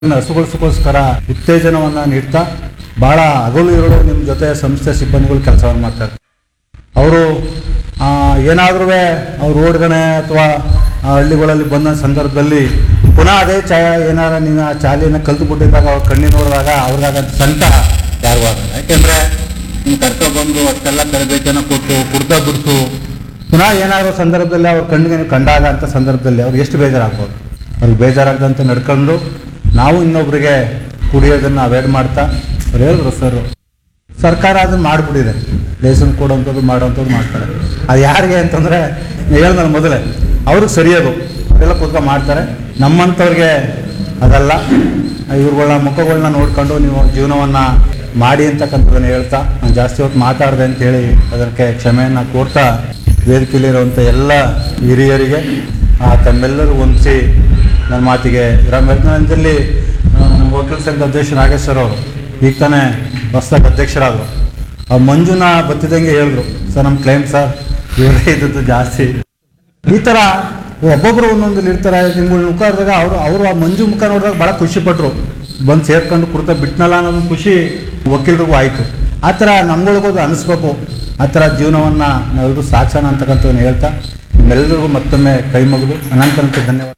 ಹಸುಗೊಳಿಸೋಕ್ಕೋಸ್ಕರ ಉತ್ತೇಜನವನ್ನ ನೀಡ್ತಾ ಬಹಳ ಹಗಲು ಇರೋ ನಿಮ್ಮ ಜೊತೆ ಸಂಸ್ಥೆ ಸಿಬ್ಬಂದಿಗಳು ಕೆಲಸವನ್ನು ಮಾಡ್ತಾರೆ ಅವರು ಏನಾದ್ರೂ ಅವ್ರು ರೋಡ್ಗಣೆ ಅಥವಾ ಹಳ್ಳಿಗಳಲ್ಲಿ ಬಂದ ಸಂದರ್ಭದಲ್ಲಿ ಪುನಃ ಅದೇ ಚಾ ಏನಾರ ನೀನು ಆ ಚಾಲಿನ ಕಲ್ತು ಬಿಟ್ಟಿದ್ದಾಗ ಅವ್ರ ಕಣ್ಣಿನ ನೋಡಿದಾಗ ಅವ್ರಿಗಾಗಂತ ಸಂತ ಯಾರಿಗೂ ಆಗಲ್ಲ ಯಾಕೆಂದ್ರೆ ನೀನು ಕರ್ಕೊಬಂದು ಅಷ್ಟೆಲ್ಲ ತರಬೇತಿಯನ್ನು ಕೊಟ್ಟು ಕುಡ್ದ ಬಿಡ್ತು ಪುನಃ ಏನಾದರೂ ಸಂದರ್ಭದಲ್ಲಿ ಅವ್ರ ಕಣ್ಣಿಗೆ ನೀವು ಕಂಡಾಗ ಅಂತ ಸಂದರ್ಭದಲ್ಲಿ ಅವ್ರಿಗೆ ಎಷ್ಟು ಬೇಜಾರಾಗ್ಬೋದು ಅವ್ರಿಗೆ ಬೇಜಾರಾಗದಂತೆ ನಡ್ಕೊಂಡು ನಾವು ಇನ್ನೊಬ್ರಿಗೆ ಕುಡಿಯೋದನ್ನು ಅವಾಯ್ಡ್ ಮಾಡ್ತಾ ಅವ್ರು ಹೇಳಿದ್ರು ಸರ್ ಸರ್ಕಾರ ಅದನ್ನ ಮಾಡಿಬಿಟ್ಟಿದೆ ಲೈಸೆನ್ಸ್ ಕೊಡೋಂಥದ್ದು ಮಾಡೋವಂಥದ್ದು ಮಾಡ್ತಾರೆ ಅದು ಯಾರಿಗೆ ಅಂತಂದರೆ ಹೇಳ್ದಲ್ಲ ಮೊದಲೇ ಅವ್ರಿಗೆ ಸರಿಯೋದು ಅವರೆಲ್ಲ ಕೂತ್ಕೊಂಡು ಮಾಡ್ತಾರೆ ನಮ್ಮಂಥವ್ರಿಗೆ ಅದಲ್ಲ ಇವ್ರುಗಳ ಮುಖಗಳನ್ನ ನೋಡ್ಕೊಂಡು ನೀವು ಜೀವನವನ್ನು ಮಾಡಿ ಅಂತಕ್ಕಂಥದ್ದನ್ನು ಹೇಳ್ತಾ ನಾನು ಜಾಸ್ತಿ ಹೊತ್ತು ಮಾತಾಡಿದೆ ಅಂತ ಹೇಳಿ ಅದಕ್ಕೆ ಕ್ಷಮೆಯನ್ನು ಕೋರ್ತಾ ವೇದಿಕೆಯಲ್ಲಿರುವಂಥ ಎಲ್ಲ ಹಿರಿಯರಿಗೆ ಆ, ತಮ್ಮೆಲ್ಲರೂ ಹೊಂದಿಸಿ ನನ್ನ ಮಾತಿಗೆ ರಾಮರತ್ನದಲ್ಲಿ ನಮ್ಮ ವಕೀಲ ಸಂಘದ ಅಧ್ಯಕ್ಷ ನಾಗೇಶ್ವರ ಅವರು ಈಗ ತಾನೇ ಹೊಸದಾಗಿ ಅಧ್ಯಕ್ಷರಾದರು ಆ ಮಂಜುನ ಬತ್ತಿದಂಗೆ ಹೇಳಿದ್ರು ಸರ್ ನಮ್ಮ ಕ್ಲೈಮ್ ಸರ್ ಇವರೇ ಇದ್ದದ್ದು ಜಾಸ್ತಿ ಈ ಥರ ಒಬ್ಬೊಬ್ರು ಒಂದೊಂದು ಇರ್ತಾರೆ ನಿಮ್ಗಳ ಮುಖ ನೋಡಿದಾಗ ಅವರು ಅವರು ಆ ಮಂಜು ಮುಖ ನೋಡಿದಾಗ ಭಾಳ ಖುಷಿ ಪಟ್ರು ಬಂದು ಸೇರ್ಕೊಂಡು ಕುಡ್ತಾ ಬಿಟ್ನಲ್ಲ ಅನ್ನೋದು ಖುಷಿ ವಕೀಲರಿಗೂ ಆಯಿತು ಆ ಥರ ನಮ್ಗಳಿಗೂ ಅದು ಅನಿಸ್ಬೇಕು ಆ ಥರ ಜೀವನವನ್ನು ನಾವೆಲ್ಲರೂ ಸಾಕ್ಷಣ ಅಂತಕ್ಕಂಥದ್ದನ್ನು ಹೇಳ್ತಾ ನಿಮ್ಮೆಲ್ಲರಿಗೂ ಮತ್ತೊಮ್ಮೆ ಕೈ ಮುಗಿದು ಅನಂತನಂತ ಧನ್ಯವಾದ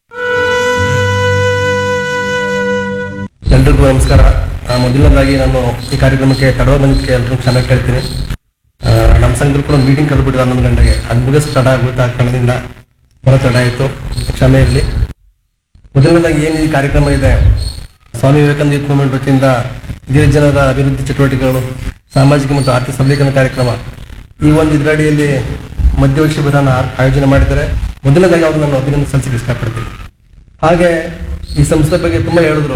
ಎಲ್ರಿಗೂ ನಮಸ್ಕಾರ ಆ, ಮೊದಲನೇದಾಗಿ ನಾನು ಈ ಕಾರ್ಯಕ್ರಮಕ್ಕೆ ತಡವಾಗಿ ಬಂದಕ್ಕೆ ಎಲ್ರಿಗೂ ಕ್ಷಮೆ ಕೇಳ್ತೀನಿ ಆ, ನಮ್ಮ ಸಂಘದಲ್ಲಿ ಕೂಡ ಒಂದು ಮೀಟಿಂಗ್ ಕರೆದ್ಬಿಟ್ಟಿದೆ ಹನ್ನೊಂದು ಗಂಟೆಗೆ ಅದು ಮುಗಿಸ್ ತಡ ಆಗುತ್ತೆ ಆ ಕಾರಣದಿಂದ ಬರೋ ತಡ ಆಯಿತು ಕ್ಷಮೆ ಇರಲಿ ಮೊದಲನೇದಾಗಿ ಏನು ಈ ಕಾರ್ಯಕ್ರಮ ಇದೆ ಸ್ವಾಮಿ ವಿವೇಕಾನಂದ ಯೂತ್ ಮೂವ್ಮೆಂಟ್ ವತಿಯಿಂದ ಹಿರಿಯ ಜನರ ಅಭಿವೃದ್ಧಿ ಚಟುವಟಿಕೆಗಳು ಸಾಮಾಜಿಕ ಮತ್ತು ಆರ್ಥಿಕ ಸಬಲೀಕರಣ ಕಾರ್ಯಕ್ರಮ ಈ ಒಂದು ಇದರಡಿಯಲ್ಲಿ ಮಧ್ಯ ಶಿಬಿರನ ಆಯೋಜನೆ ಮಾಡಿದ್ದಾರೆ ಮೊದಲನೇದಾಗಿ ಅವ್ರು ನಾನು ಅಭಿನಂದನೆ ಸಲ್ಲಿಸಕ್ಕೆ ಇಷ್ಟಪಡ್ತೀನಿ ಹಾಗೆ ಈ ಸಂಸ್ಥೆ ಬಗ್ಗೆ ತುಂಬ ಹೇಳಿದ್ರು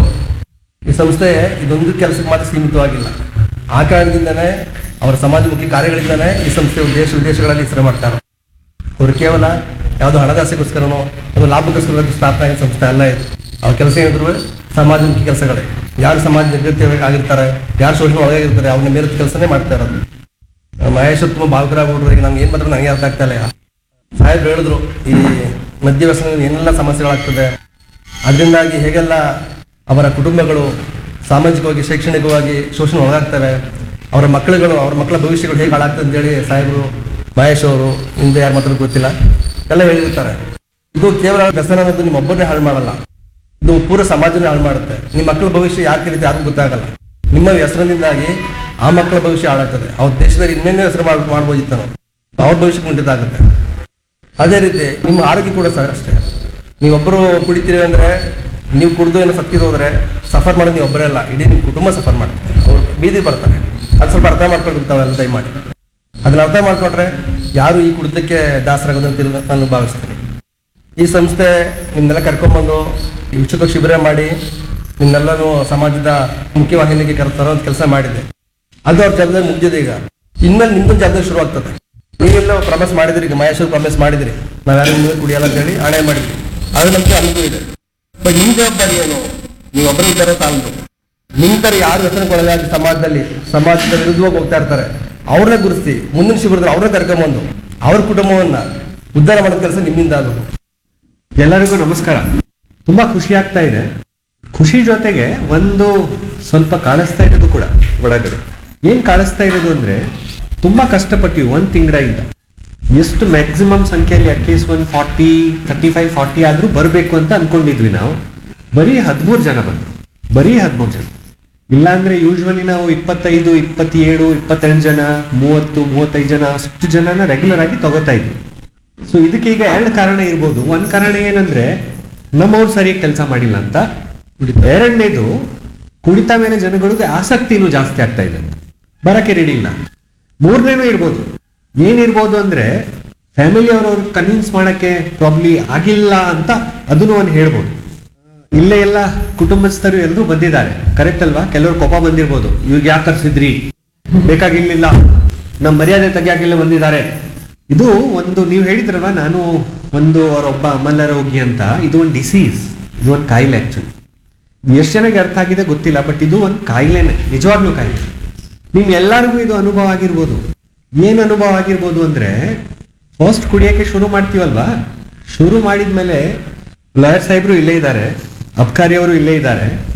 ಈ ಸಂಸ್ಥೆ ಇದೊಂದು ಕೆಲಸಕ್ಕೆ ಮಾತ್ರ ಸೀಮಿತವಾಗಿಲ್ಲ ಆ ಕಾರಣದಿಂದನೇ ಅವರ ಸಮಾಜಮುಖಿ ಕಾರ್ಯಗಳಿಂದನೇ ಈ ಸಂಸ್ಥೆ ದೇಶ ವಿದೇಶಗಳಲ್ಲಿ ಹೆಸರು ಮಾಡ್ತಾರೆ ಅವರು ಕೇವಲ ಯಾವುದೋ ಹಣದಾಸೆಗೋಸ್ಕರನೋ ಅಥವಾ ಲಾಭಕ್ಕೋಸ್ಕರ ಸ್ಥಾಪನೆ ಆಗಿದ್ದ ಸಂಸ್ಥೆ ಅಲ್ಲ ಇದು ಅವ್ರ ಕೆಲಸ ಏನಿದ್ರು ಸಮಾಜಮುಖಿ ಕೆಲಸಗಳೇ ಯಾರು ಸಮಾಜ ನಿರ್ಗತ್ಯ ಆಗಿರ್ತಾರೆ ಯಾರು ಶೋಷಣೆ ಒಳಗಾಗಿರ್ತಾರೆ ಅವ್ರನ್ನ ಮೇಲಿದ ಕೆಲಸನೇ ಮಾಡ್ತಾ ಇರೋದು ಮಹೇಶ್ ತುಂಬ ಭಾವುಕರಾಗ್ಬಿಟ್ರೆ ನಮ್ಗೆ ಏನು ಮಾತ್ರ ನನಗೆ ಅರ್ಥ ಆಗ್ತಾ ಇಲ್ಲ ಸಾಹೇಬ್ರು ಹೇಳಿದ್ರು ಈ ಮದ್ಯ ವ್ಯಸನದಿಂದ ಏನೆಲ್ಲ ಸಮಸ್ಯೆಗಳಾಗ್ತದೆ ಅದರಿಂದಾಗಿ ಹೇಗೆಲ್ಲ ಅವರ ಕುಟುಂಬಗಳು ಸಾಮಾಜಿಕವಾಗಿ ಶೈಕ್ಷಣಿಕವಾಗಿ ಶೋಷಣೆ ಒಳಗಾಗ್ತವೆ ಅವರ ಮಕ್ಕಳುಗಳು ಅವರ ಮಕ್ಕಳ ಭವಿಷ್ಯಗಳು ಹೇಗೆ ಹಾಳಾಗ್ತದೆ ಅಂತೇಳಿ ಸಾಹೇಬರು ಮಹೇಶ್ ಅವರು ಹಿಂದೆ ಯಾರು ಮಾತ್ರ ಗೊತ್ತಿಲ್ಲ ಎಲ್ಲ ಹೇಳಿರ್ತಾರೆ ಇದು ಕೇವಲ ವ್ಯಸನ ಅನ್ನೋದು ನಿಮ್ಮ ಒಬ್ಬರನ್ನೇ ಹಾಳು ಮಾಡಲ್ಲ ಇದು ಪೂರ ಸಮಾಜನೇ ಹಾಳು ಮಾಡುತ್ತೆ ನಿಮ್ಮ ಮಕ್ಕಳ ಭವಿಷ್ಯ ಯಾಕೆ ಕಲಿತೆ ಯಾರಿಗೂ ಗೊತ್ತಾಗಲ್ಲ ನಿಮ್ಮ ವ್ಯಸನದಿಂದಾಗಿ ಆ ಮಕ್ಕಳ ಭವಿಷ್ಯ ಹಾಳಾಗ್ತದೆ ಅವ್ರ ದೇಶದಲ್ಲಿ ಇನ್ನೇನೇ ಹೆಸರು ಮಾಡ್ ಮಾಡ್ಬೋದಿತ್ತು ನಾವು ಅವ್ರ ಭವಿಷ್ಯ ಕುಂಠಿತ ಆಗುತ್ತೆ ಅದೇ ರೀತಿ ನಿಮ್ಮ ಆರೋಗ್ಯ ಕೂಡ ಸಹ ಅಷ್ಟೇ ನೀವೊಬ್ಬರು ಕುಡಿತೀರಿ ಅಂದ್ರೆ ನೀವು ಕುಡಿದು ಏನೋ ಸತ್ತಿದ್ದು ಹೋದ್ರೆ ಸಫರ್ ಮಾಡೋದು ನೀವು ಒಬ್ಬರೇ ಅಲ್ಲ ಇಡೀ ನಿಮ್ಮ ಕುಟುಂಬ ಸಫರ್ ಮಾಡ್ತಾರೆ ಅವ್ರು ಬೀದಿ ಬರ್ತಾರೆ ಅದು ಸ್ವಲ್ಪ ಅರ್ಥ ಮಾಡ್ಕೊಂಡಿರ್ತಾವೆಲ್ಲ ದಯಮಾಡಿ ಅದನ್ನ ಅರ್ಥ ಮಾಡ್ಕೊಂಡ್ರೆ ಯಾರು ಈ ಕುಡಿದಕ್ಕೆ ದಾಸರಾಗೋದು ಅಂತ ಇಲ್ಲ ನಾನು ಭಾವಿಸ್ತೀನಿ ಈ ಸಂಸ್ಥೆ ನಿಮ್ನೆಲ್ಲ ಕರ್ಕೊಂಡ್ಬಂದು ಈ ಉಚಿತ ಶಿಬಿರ ಮಾಡಿ ನಿಮ್ನೆಲ್ಲನೂ ಸಮಾಜದ ಮುಖ್ಯವಾಹಿನಿಗೆ ಕರೆತರೋ ಒಂದು ಕೆಲಸ ಮಾಡಿದೆ ಅದು ಅವ್ರ ಜವಾಬ್ದಾರಿ ಮುಗ್ದಿದೆ ಈಗ ಇನ್ಮೇಲೆ ನಿಮ್ದೊಂದು ಜವಾಬ್ದಾರಿ ಶುರು ಆಗ್ತದೆ ನೀವೆಲ್ಲ ಪ್ರಾಮಿಸ್ ಮಾಡಿದ್ರಿ ಈಗ ಮಹೇಶ್ವರ್ ಪ್ರಾಮಿಸ್ ಮಾಡಿದ್ರಿ ನಾವ್ಯಾರು ನಿಮಗೆ ಕುಡಿಯಲ್ಲ ಅಂತ ಹೇಳಿ ಹಣೆ ಮಾಡಿದ್ವಿ ಅದು ನಮ್ಗೆ ಅನುಭವ ಇದೆ ಬಟ್ ನಿಮ್ ಜವಾಬ್ದಾರಿ ಏನು ನೀವು ಒಬ್ಬರು ಇದ್ದಾರೆ ತಾಳ್ದು ನಿಮ್ ತರ ಯಾರು ವ್ಯಸನಕ್ಕೊಳಗಾಗಿ ಸಮಾಜದಲ್ಲಿ ಸಮಾಜದ ವಿರುದ್ಧವಾಗಿ ಹೋಗ್ತಾ ಇರ್ತಾರೆ ಅವ್ರನ್ನ ಗುರುತಿಸಿ ಮುಂದಿನ ಶಿಬಿರದಲ್ಲಿ ಅವ್ರನ್ನ ಕರ್ಕೊಂಬಂದು ಅವ್ರ ಕುಟುಂಬವನ್ನ ಉದ್ಧಾರ ಮಾಡೋ ಕೆಲಸ ನಿಮ್ಮಿಂದ ಆಗಬೇಕು ಎಲ್ಲರಿಗೂ ನಮಸ್ಕಾರ ತುಂಬಾ ಖುಷಿ ಆಗ್ತಾ ಇದೆ ಖುಷಿ ಜೊತೆಗೆ ಒಂದು ಸ್ವಲ್ಪ ಕಾಣಿಸ್ತಾ ಇರೋದು ಕೂಡ ಒಳಗಡೆ ಏನ್ ಕಾಣಿಸ್ತಾ ಇರೋದು ಅಂದ್ರೆ ತುಂಬಾ ಕಷ್ಟಪಟ್ವಿ ಒಂದ್ ತಿಂಗಳಿಂದ ಎಷ್ಟು ಮ್ಯಾಕ್ಸಿಮಮ್ ಸಂಖ್ಯೆಯಲ್ಲಿ ಅಟ್ಲೀಸ್ಟ್ ಒಂದು ಫಾರ್ಟಿ ತರ್ಟಿ ಫೈವ್ ಫಾರ್ಟಿ ಆದ್ರೂ ಬರಬೇಕು ಅಂತ ಅನ್ಕೊಂಡಿದ್ವಿ ನಾವು ಬರೀ ಹದಿಮೂರು ಜನ ಬಂದ್ರು ಬರೀ ಹದಿಮೂರು ಜನ ಇಲ್ಲಾಂದ್ರೆ ಯೂಶ್ವಲಿ ನಾವು ಇಪ್ಪತ್ತೈದು ಇಪ್ಪತ್ತೇಳು ಇಪ್ಪತ್ತೆಂಟು ಜನ ಮೂವತ್ತು ಮೂವತ್ತೈದು ಜನ ಅಷ್ಟು ಜನನ ರೆಗ್ಯುಲರ್ ಆಗಿ ತಗೋತಾ ಇದ್ವಿ ಸೊ ಇದಕ್ಕೆ ಈಗ ಎರಡು ಕಾರಣ ಇರ್ಬೋದು ಒಂದ್ ಕಾರಣ ಏನಂದ್ರೆ ನಮ್ಮವ್ರು ಸರಿಯಾಗಿ ಕೆಲಸ ಮಾಡಿಲ್ಲ ಅಂತ ಎರಡನೇದು ಕುಡಿತ ಮೇಲೆ ಜನಗಳಿಗೆ ಆಸಕ್ತಿನೂ ಜಾಸ್ತಿ ಆಗ್ತಾ ಇದೆ ಬರಕ್ಕೆ ರೆಡಿ ಇಲ್ಲ ಮೂರನೇನು ಇರ್ಬೋದು ಏನಿರ್ಬೋದು ಅಂದ್ರೆ ಫ್ಯಾಮಿಲಿ ಅವ್ರವ್ರು ಕನ್ವಿನ್ಸ್ ಮಾಡಕ್ಕೆ ಪ್ರಾಬ್ಲಿ ಆಗಿಲ್ಲ ಅಂತ ಅದನ್ನು ಒಂದು ಹೇಳ್ಬೋದು ಇಲ್ಲೇ ಎಲ್ಲ ಕುಟುಂಬಸ್ಥರು ಎಲ್ಲರೂ ಬಂದಿದ್ದಾರೆ ಕರೆಕ್ಟ್ ಅಲ್ವಾ ಕೆಲವರು ಕೋಪ ಬಂದಿರ್ಬೋದು ಇವಾಗ ಯಾಕೆ ಕರ್ಸಿದ್ರಿ ಬೇಕಾಗಿರ್ಲಿಲ್ಲ ನಮ್ಮ ಮರ್ಯಾದೆ ತೆಗಿಯಾಕಿಲ್ಲ ಬಂದಿದ್ದಾರೆ ಇದು ಒಂದು ನೀವು ಹೇಳಿದ್ರಲ್ವಾ ನಾನು ಒಂದು ಅವರೊಬ್ಬ ಅಮಲ ರೋಗಿ ಅಂತ ಇದು ಒಂದು ಡಿಸೀಸ್ ಇದು ಒಂದು ಕಾಯಿಲೆ ಆಕ್ಚುಲಿ ಎಷ್ಟು ಜನಕ್ಕೆ ಅರ್ಥ ಆಗಿದೆ ಗೊತ್ತಿಲ್ಲ ಬಟ್ ಇದು ಒಂದು ಕಾಯಿಲೆನೆ ನಿಜವಾಗ್ಲೂ ಕಾಯಿಲೆ ನಿಮ್ ಎಲ್ಲರಿಗೂ ಇದು ಅನುಭವ ಆಗಿರ್ಬೋದು ಏನ್ ಅನುಭವ ಆಗಿರ್ಬೋದು ಅಂದ್ರೆ ಫಸ್ಟ್ ಕುಡಿಯಕ್ಕೆ ಶುರು ಮಾಡ್ತೀವಲ್ವಾ ಶುರು ಮಾಡಿದ್ಮೇಲೆ ಲಾಯರ್ ಸಾಹೇಬ್ರು ಇಲ್ಲೇ ಇದ್ದಾರೆ ಅಬ್ಕಾರಿ ಅವರು ಇಲ್ಲೇ ಇದ್ದಾರೆ